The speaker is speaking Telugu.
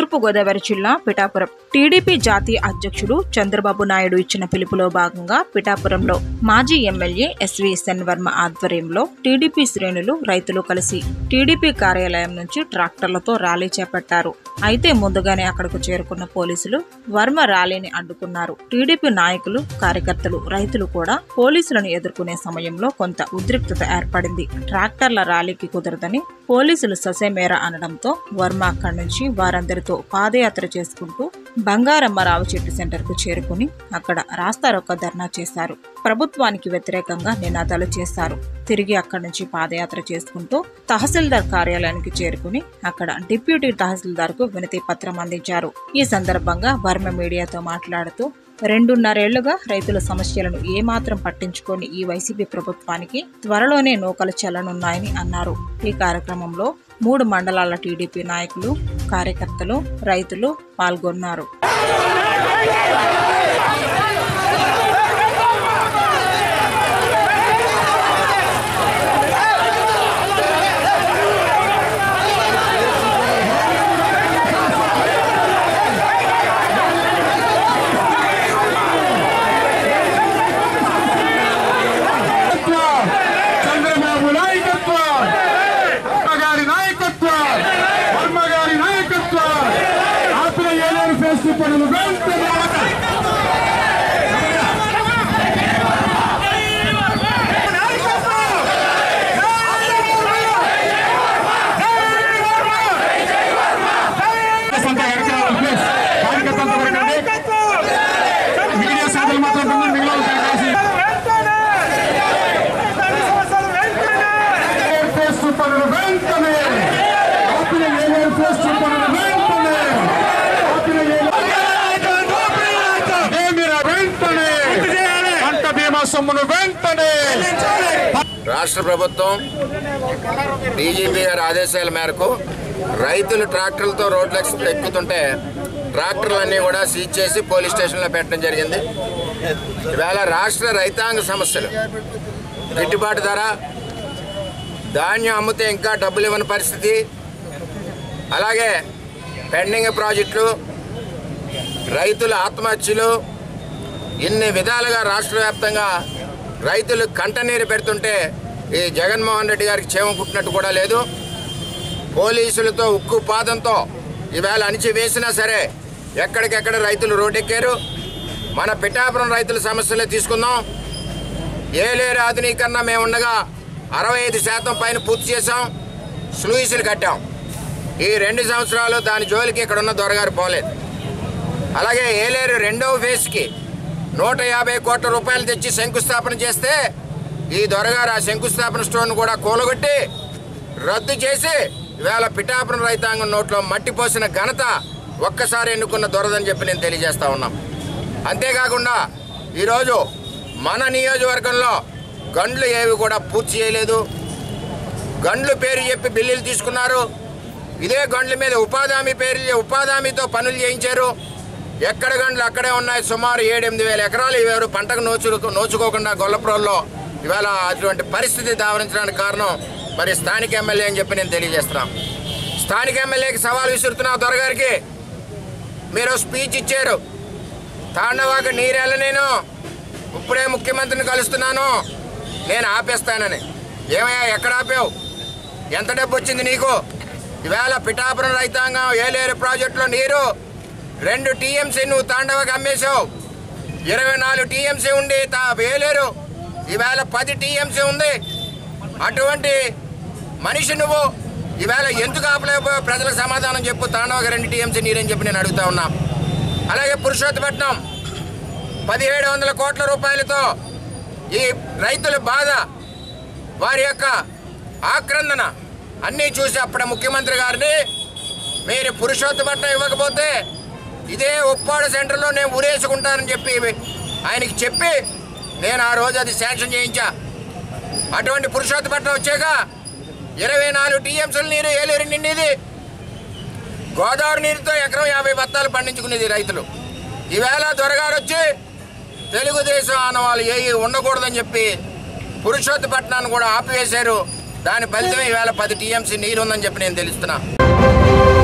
తూర్పుగోదావరి జిల్లా పిఠాపురం టీడీపీ జాతీయ అధ్యక్షుడు చంద్రబాబు నాయుడు ఇచ్చిన పిలుపులో భాగంగా పిఠాపురంలో మాజీ ఎమ్మెల్యే ఎస్వి ఎన్ వర్మ ఆధ్వర్యంలో టీడీపీ శ్రేణులు రైతులు కలిసి టీడీపీ కార్యాలయం నుంచి ట్రాక్టర్లతో ర్యాలీ చేపట్టారు అయితే ముందుగానే అక్కడకు చేరుకున్న పోలీసులు వర్మ ర్యాలీని అడ్డుకున్నారు టీడీపీ నాయకులు కార్యకర్తలు రైతులు కూడా పోలీసులను ఎదుర్కొనే సమయంలో కొంత ఉద్రిక్తత ఏర్పడింది ట్రాక్టర్ల ర్యాలీకి కుదరదని పోలీసులు ససేమేర అనడంతో వర్మ అక్కడి నుంచి వారందరితో పాదయాత్ర చేసుకుంటూ బంగారమ్మరావు చెట్టు సెంటర్ కు చేరుకుని అక్కడ రాస్తారొక్క ధర్నా చేశారు ప్రభుత్వానికి వ్యతిరేకంగా నినాదాలు చేశారు తిరిగి అక్కడి నుంచి పాదయాత్ర చేసుకుంటూ తహసీల్దార్ కార్యాలయానికి చేరుకుని అక్కడ డిప్యూటీ తహసీల్దార్ కు వినతి పత్రం అందించారు ఈ సందర్భంగా వర్మ మీడియాతో మాట్లాడుతూ రెండున్నరేళ్లుగా రైతుల సమస్యలను ఏమాత్రం పట్టించుకొని ఈ వైసీపీ ప్రభుత్వానికి త్వరలోనే నూకలు చెల్లనున్నాయని అన్నారు ఈ కార్యక్రమంలో మూడు మండలాల టీడీపీ నాయకులు కార్యకర్తలు రైతులు పాల్గొన్నారు నాయకత్వం చంద్రబాబు నాయకత్వం వర్మ గారి నాయకత్వం వర్మ గారి నాయకత్వం ఆపిన ఏలేరు ఫేస్ పనులు వెంటనే అంతా వెనక్కి రావాలి, please. కార్యకర్తలు అంతా వెనకండి. మీడియా సోదరులు మాత్రం తొమ్మిది మిగిలిన వాళ్ళు దయచేసి ఎయిర్ ఫోర్స్ పనులు వెంటనే ఆపిన ఎయిర్ ఫోర్స్ పనులు వెంటనే ఆపిన ఏమిరా వెంటనే పంట బీమా సొమ్మును వెంటనే రాష్ట్ర ప్రభుత్వం డీజీపీ గారి ఆదేశాల మేరకు రైతులు ట్రాక్టర్లతో రోడ్లకు ఎక్కుతుంటే ట్రాక్టర్లన్నీ కూడా సీజ్ చేసి పోలీస్ స్టేషన్లో పెట్టడం జరిగింది ఇవాళ రాష్ట్ర రైతాంగ సమస్యలు గిట్టుబాటు ధర ధాన్యం అమ్మితే ఇంకా డబ్బులు ఇవ్వని పరిస్థితి అలాగే పెండింగ్ ప్రాజెక్టులు రైతుల ఆత్మహత్యలు ఇన్ని విధాలుగా రాష్ట్ర వ్యాప్తంగా రైతులు కంటనీరు పెడుతుంటే ఈ జగన్మోహన్ రెడ్డి గారికి క్షేమ పుట్టినట్టు కూడా లేదు పోలీసులతో ఉక్కు పాదంతో ఈవేళ అణిచి వేసినా సరే ఎక్కడికెక్కడ రైతులు రోడ్డెక్కారు మన పిఠాపురం రైతుల సమస్యలే తీసుకుందాం ఏలేరు ఆధునీకరణ మేము ఉండగా అరవై ఐదు శాతం పైన పూర్తి చేసాం స్లూయిసులు కట్టాం ఈ రెండు సంవత్సరాలు దాని జోలికి ఇక్కడ ఉన్న దొరగారు పోలేదు అలాగే ఏలేరు రెండవ ఫేజ్కి నూట యాభై కోట్ల రూపాయలు తెచ్చి శంకుస్థాపన చేస్తే ఈ దొరగారు ఆ శంకుస్థాపన స్టోన్ కూడా కూలగొట్టి రద్దు చేసి ఇవాళ పిఠాపురం రైతాంగం నోట్లో మట్టి పోసిన ఘనత ఒక్కసారి ఎన్నుకున్న దొరదని చెప్పి నేను తెలియజేస్తా ఉన్నాం అంతేకాకుండా ఈరోజు మన నియోజకవర్గంలో గండ్లు ఏవి కూడా పూర్తి చేయలేదు గండ్లు పేరు చెప్పి బిల్లులు తీసుకున్నారు ఇదే గండ్ల మీద ఉపాధి హామీ పేరు ఉపాధి హామీతో పనులు చేయించారు ఎక్కడ గండ్లు అక్కడే ఉన్నాయి సుమారు ఏడెనిమిది వేల ఎకరాలు ఇవారు పంటకు నోచు నోచుకోకుండా గొల్లప్రోల్లో ఇవాళ అటువంటి పరిస్థితి దావరించడానికి కారణం మరి స్థానిక ఎమ్మెల్యే అని చెప్పి నేను తెలియజేస్తున్నాం స్థానిక ఎమ్మెల్యేకి సవాల్ విసురుతున్నా దొరగారికి మీరు స్పీచ్ ఇచ్చారు తాండవాక నీరెళ్ళ నేను ఇప్పుడే ముఖ్యమంత్రిని కలుస్తున్నాను నేను ఆపేస్తానని ఏమయ్యా ఎక్కడ ఆపావు ఎంత డబ్బు వచ్చింది నీకు ఈవేళ పిఠాపురం రైతాంగం ఏలేరు ప్రాజెక్టులో నీరు రెండు టీఎంసీ నువ్వు తాండవకి అమ్మేశావు ఇరవై నాలుగు టీఎంసీ ఉండి తా వేలేరు ఈవేళ పది టీఎంసీ ఉంది అటువంటి మనిషి నువ్వు ఈవేళ ఎందుకు ఆపలేకపోయావు ప్రజలకు సమాధానం చెప్పు తాండవకి రెండు టీఎంసీ నీరని చెప్పి నేను అడుగుతా ఉన్నా అలాగే పురుషోత్తపట్నం పదిహేడు వందల కోట్ల రూపాయలతో ఈ రైతుల బాధ వారి యొక్క ఆక్రందన అన్నీ చూసి అప్పుడు ముఖ్యమంత్రి గారిని మీరు పురుషోత్తపట్నం ఇవ్వకపోతే ఇదే ఉప్పాడు సెంటర్లో నేను ఊరేసుకుంటానని చెప్పి ఆయనకి చెప్పి నేను ఆ రోజు అది శాంక్షన్ చేయించా అటువంటి పురుషోత్తపట్నం వచ్చాక ఇరవై నాలుగు టీఎంసీల నీరు ఏలేరు నిండిది గోదావరి నీరుతో ఎకరం యాభై బత్తాలు పండించుకునేది రైతులు ఈవేళ దొరగారు వచ్చి తెలుగుదేశం ఆనవాళ్ళు ఏ ఉండకూడదని చెప్పి పురుషోత్తపట్నాన్ని కూడా ఆపివేశారు దాని ఫలితం ఈవేళ పది టీఎంసీ నీరు ఉందని చెప్పి నేను తెలుస్తున్నా